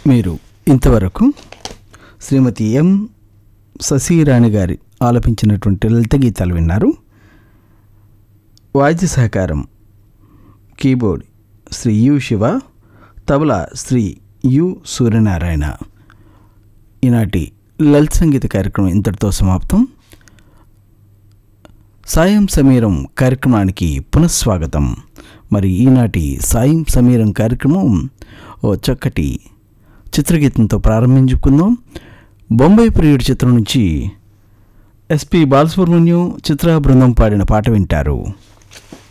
మీరు ఇంతవరకు శ్రీమతి ఎం శశిరాణి గారి ఆలపించినటువంటి లలిత గీతాలు విన్నారు వాద్య సహకారం keyboard Shri U Siva tabla Shri U Suryanarayana ఈనాటి లలిత సంగీత కార్యక్రమం ఇంతటితో సమాప్తం సాయం సమీరం కార్యక్రమానికి పునఃస్వాగతం మరి ఈనాటి సాయం సమీరం కార్యక్రమం ఓ చక్కటి చిత్రగీతంతో ప్రారంభించుకుందాం బొంబాయి ప్రియుడి చిత్రం నుంచి ఎస్పి బాలసుబ్రహ్మణ్యం చిత్ర బృందం పాడిన పాట వింటారు